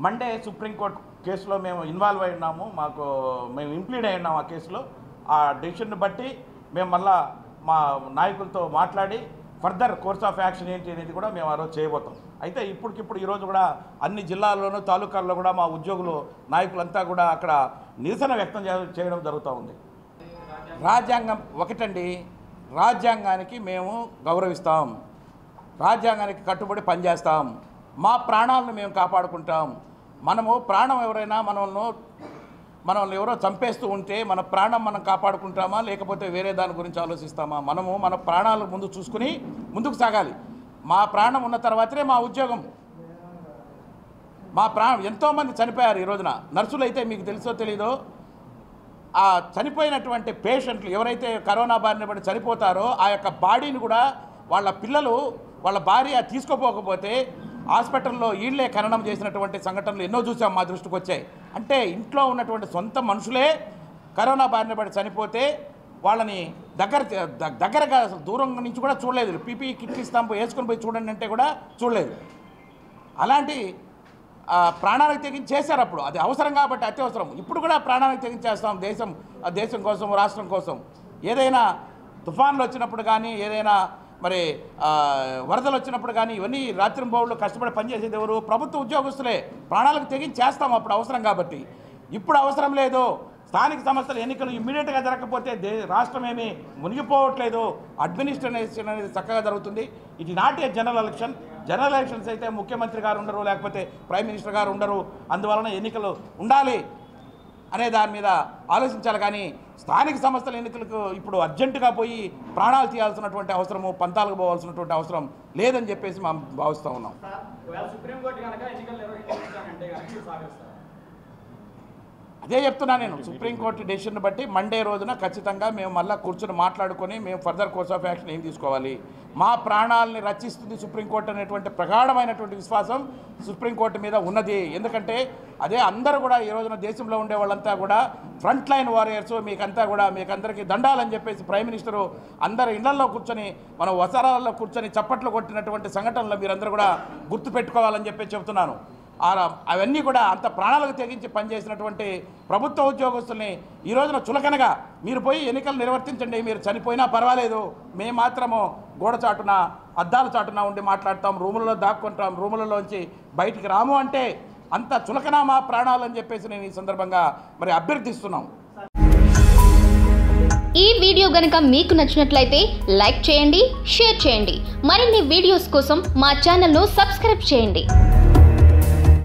Monday supreme court కేసులో మేము involve అయి ఉన్నాము మాకు మేము ఇంప్లీడ్ అయి ఉన్నాము ఆ కేసులో ఆ డెసిషన్ని బట్టి మేము మళ్ళా మా నాయకులతో మాట్లాడి ఫర్దర్ కోర్స్ ఆఫ్ యాక్షన్ ఏంటి అనేది కూడా మేము ఆ రోజు చేయబోతాం అయితే ఇప్పటికిప్పుడు ఈరోజు కూడా అన్ని జిల్లాల్లోనూ తాలూకాల్లో కూడా మా ఉద్యోగులు నాయకులంతా కూడా అక్కడ నిరసన వ్యక్తం చే- చేయడం జరుగుతూ ఉంది రాజ్యాంగం ఒకటండి రాజ్యాంగానికి మేము గౌరవిస్తాం రాజ్యాంగానికి కట్టుబడి పనిచేస్తాం మా ప్రాణాలను మేము కాపాడుకుంటాం మనము ప్రాణం ఎవరైనా మనల్ని మనల్ని ఎవరో చంపేస్తూ ఉంటే మన ప్రాణం మనం కాపాడుకుంటామా లేకపోతే వేరే దాని గురించి ఆలోచిస్తామా మనము మన ప్రాణాలు ముందు చూసుకుని ముందుకు సాగాలి మా ప్రాణం ఉన్న తర్వాతనే మా ఉద్యోగం మా ప్రాణం ఎంతోమంది చనిపోయారు ఈ రోజున నర్సులు అయితే మీకు తెలుసో తెలీదో ఆ చనిపోయినటువంటి పేషెంట్లు ఎవరైతే కరోనా బారిన పడి చనిపోతారో ఆ యొక్క బాడీని కూడా వాళ్ళ పిల్లలు వాళ్ళ భార్య తీసుకోపోకపోతే హాస్పిటల్లో ఈళ్లే ఖననం చేసినటువంటి సంఘటనలు ఎన్నో చూసాం మా దృష్టికి వచ్చాయి అంటే ఇంట్లో ఉన్నటువంటి సొంత మనుషులే కరోనా బారిన పడి చనిపోతే వాళ్ళని దగ్గర ద- దగ్గరగా అసలు దూరం నుంచి కూడా చూడలేదు పీపీ కిట్ ఇస్తాం వేసుకొని పోయి చూడండి అంటే కూడా చూడలేదు అలాంటి ఆ, ప్రాణాలకు తెగించి చేశారు అప్పుడు అది అవసరం కాబట్టి అత్యవసరం ఇప్పుడు కూడా ప్రాణాలకు తెగించేస్తాం దేశం ఆ దేశం కోసం రాష్ట్రం కోసం ఏదైనా తుఫాన్లు వచ్చినప్పుడు కానీ ఏదైనా మరి ఆ, వరదలు వచ్చినప్పుడు కానీ ఇవన్నీ రాత్రి బౌళ్ళు కష్టపడి పనిచేసేది ఎవరు ప్రభుత్వ ఉద్యోగస్తులే ప్రాణాలకు తెగించి చేస్తాం అప్పుడు అవసరం కాబట్టి ఇప్పుడు అవసరం లేదు స్థానిక సంస్థల ఎన్నికలు ఇమ్మీడియట్గా జరగకపోతే దే రాష్ట్రం ఏమీ మునిగిపోవట్లేదు అడ్మినిస్ట్రేషన్ అనేది చక్కగా జరుగుతుంది ఇది not a general election general elections అయితే ముఖ్యమంత్రి గారు ఉండరు లేకపోతే ప్రైమ్ మినిస్టర్ గారు ఉండరు అందువలన ఎన్నికలు ఉండాలి అనే దాని మీద ఆలోచించాలి కానీ స్థానిక సంస్థల ఎన్నికలకు ఇప్పుడు అర్జెంటుగా పోయి ప్రాణాలు తీయాల్సినటువంటి అవసరము పంతాలకు పోవాల్సినటువంటి అవసరం లేదని చెప్పేసి మనం భావిస్తూ ఉన్నాం ఒకవేళ సుప్రీంకోర్టు కనుక ఎన్నికలు నిర్వహించాలంటే కనుక మీరు సాగిస్తారు అదే చెప్తున్నా నేను సుప్రీంకోర్టు డెసిషన్ బట్టి మండే రోజున ఖచ్చితంగా మేము మళ్ళీ కూర్చొని మాట్లాడుకొని మేము ఫర్దర్ కోర్స్ ఆఫ్ యాక్షన్ ఏం తీసుకోవాలి మా ప్రాణాలని రక్షిస్తుంది సుప్రీంకోర్టు అనేటువంటి ప్రగాఢమైనటువంటి విశ్వాసం సుప్రీంకోర్టు మీద ఉన్నది ఎందుకంటే అదే అందరూ కూడా ఈ రోజున దేశంలో ఉండే వాళ్ళంతా కూడా ఫ్రంట్ లైన్ వారియర్స్ మీకంతా కూడా మీకందరికీ దండాలని చెప్పేసి ప్రైమ్ మినిస్టరు అందరు ఇళ్లలో కూర్చొని మన వసరాలలో కూర్చొని చప్పట్లు కొట్టినటువంటి సంఘటనలు మీరందరూ కూడా గుర్తుపెట్టుకోవాలని చెప్పి చెప్తున్నాను ఆ అవన్నీ కూడా అంత ప్రాణాలకు తెగించి పనిచేసినటువంటి ప్రభుత్వ ఉద్యోగస్తుల్ని ఈ రోజున చులకనగా మీరు పోయి ఎన్నికలు నిర్వర్తించండి మీరు చనిపోయినా పర్వాలేదు మేము మాత్రము గోడ చాటున అద్దాల చాటున ఉండి మాట్లాడతాం రూములలో దాక్కుంటాం రూములలోంచి బయటికి రాము అంటే అంత చులకన మా ప్రాణాలు అని చెప్పేసి నేను ఈ సందర్భంగా మరి అభ్యర్థిస్తున్నాం ఈ వీడియో గనక మీకు నచ్చినట్లయితే లైక్ చేయండి షేర్ చేయండి మరిన్ని వీడియోస్ కోసం మా ఛానల్ను సబ్స్క్రైబ్ చేయండి